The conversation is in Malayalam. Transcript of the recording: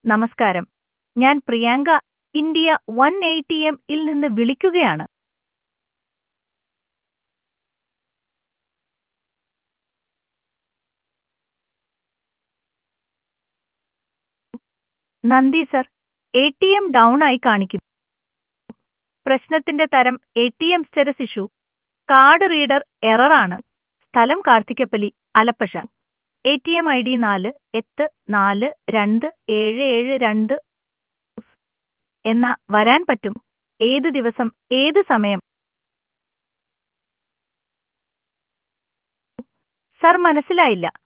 നമസ്കാരം ഞാൻ Priyanka India one eighty M ഇൽ നിന്ന് വിളിക്കുകയാണ് നന്ദി sir A T M down ആയി കാണിക്കുന്നു പ്രശ്നത്തിന്റെ തരം A T M status issue card reader error ആണ് സ്ഥലം Karthikappally Alappuzha A T M I D നാല് എട്ട് നാല് രണ്ട് ഏഴ് ഏഴ് രണ്ട് എന്നാ വരാൻ പറ്റും ഏത് ദിവസം ഏത് സമയം സർ മനസ്സിലായില്ല